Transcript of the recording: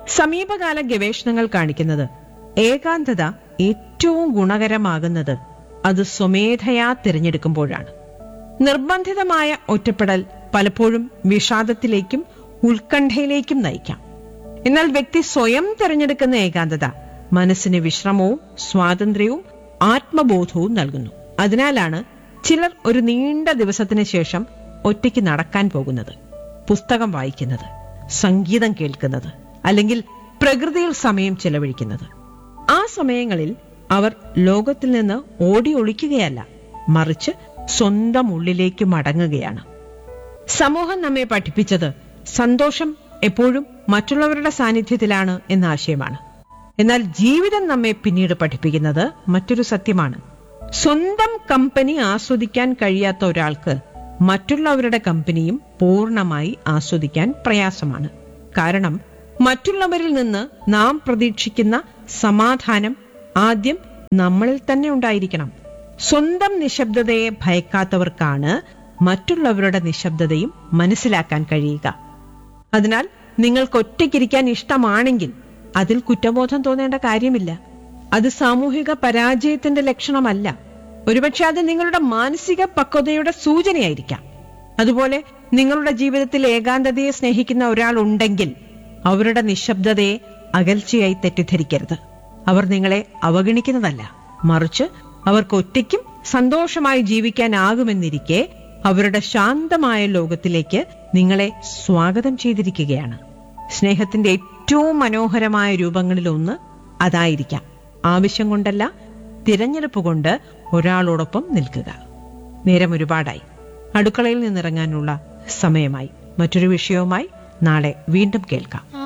സമീപകാല ഗവേഷണങ്ങൾ കാണിക്കുന്നത് ഏകാന്തത ഏറ്റവും ഗുണകരമാകുന്നത് അത് സ്വമേധയാ തിരഞ്ഞെടുക്കുമ്പോഴാണ് നിർബന്ധിതമായ ഒറ്റപ്പെടൽ പലപ്പോഴും വിഷാദത്തിലേക്കും ഉത്കണ്ഠയിലേക്കും നയിക്കാം എന്നാൽ വ്യക്തി സ്വയം തിരഞ്ഞെടുക്കുന്ന ഏകാന്തത മനസ്സിന് വിശ്രമവും സ്വാതന്ത്ര്യവും ആത്മബോധവും നൽകുന്നു അതിനാലാണ് ചിലർ ഒരു നീണ്ട ദിവസത്തിന് ശേഷം ഒറ്റയ്ക്ക് നടക്കാൻ പോകുന്നത് പുസ്തകം വായിക്കുന്നത് സംഗീതം കേൾക്കുന്നത് അല്ലെങ്കിൽ പ്രകൃതിയിൽ സമയം ചെലവഴിക്കുന്നത് ആ സമയങ്ങളിൽ അവർ ലോകത്തിൽ നിന്ന് ഓടി ഒളിക്കുകയല്ല മറിച്ച് സ്വന്തം ഉള്ളിലേക്ക് മടങ്ങുകയാണ് സമൂഹം നമ്മെ പഠിപ്പിച്ചത് സന്തോഷം എപ്പോഴും മറ്റുള്ളവരുടെ സാന്നിധ്യത്തിലാണ് എന്ന ആശയമാണ് എന്നാൽ ജീവിതം നമ്മെ പിന്നീട് പഠിപ്പിക്കുന്നത് മറ്റൊരു സത്യമാണ് സ്വന്തം കമ്പനി ആസ്വദിക്കാൻ കഴിയാത്ത ഒരാൾക്ക് മറ്റുള്ളവരുടെ കമ്പനിയും പൂർണ്ണമായി ആസ്വദിക്കാൻ പ്രയാസമാണ് കാരണം മറ്റുള്ളവരിൽ നിന്ന് നാം പ്രതീക്ഷിക്കുന്ന സമാധാനം ആദ്യം നമ്മളിൽ തന്നെ ഉണ്ടായിരിക്കണം സ്വന്തം നിശബ്ദതയെ ഭയക്കാത്തവർക്കാണ് മറ്റുള്ളവരുടെ നിശബ്ദതയും മനസ്സിലാക്കാൻ കഴിയുക അതിനാൽ നിങ്ങൾക്ക് ഒറ്റയ്ക്കിരിക്കാൻ ഇഷ്ടമാണെങ്കിൽ അതിൽ കുറ്റബോധം തോന്നേണ്ട കാര്യമില്ല അത് സാമൂഹിക പരാജയത്തിന്റെ ലക്ഷണമല്ല ഒരുപക്ഷെ അത് നിങ്ങളുടെ മാനസിക പക്വതയുടെ സൂചനയായിരിക്കാം അതുപോലെ നിങ്ങളുടെ ജീവിതത്തിൽ ഏകാന്തതയെ സ്നേഹിക്കുന്ന ഒരാൾ ഉണ്ടെങ്കിൽ അവരുടെ നിശബ്ദതയെ അകൽച്ചയായി തെറ്റിദ്ധരിക്കരുത് അവർ നിങ്ങളെ അവഗണിക്കുന്നതല്ല മറിച്ച് അവർക്ക് ഒറ്റയ്ക്കും സന്തോഷമായി ജീവിക്കാനാകുമെന്നിരിക്കെ അവരുടെ ശാന്തമായ ലോകത്തിലേക്ക് നിങ്ങളെ സ്വാഗതം ചെയ്തിരിക്കുകയാണ് സ്നേഹത്തിന്റെ ഏറ്റവും മനോഹരമായ രൂപങ്ങളിലൊന്ന് അതായിരിക്കാം ആവശ്യം കൊണ്ടല്ല തിരഞ്ഞെടുപ്പ് കൊണ്ട് ഒരാളോടൊപ്പം നിൽക്കുക നേരം ഒരുപാടായി അടുക്കളയിൽ നിന്നിറങ്ങാനുള്ള സമയമായി മറ്റൊരു വിഷയവുമായി നാളെ വീണ്ടും കേൾക്കാം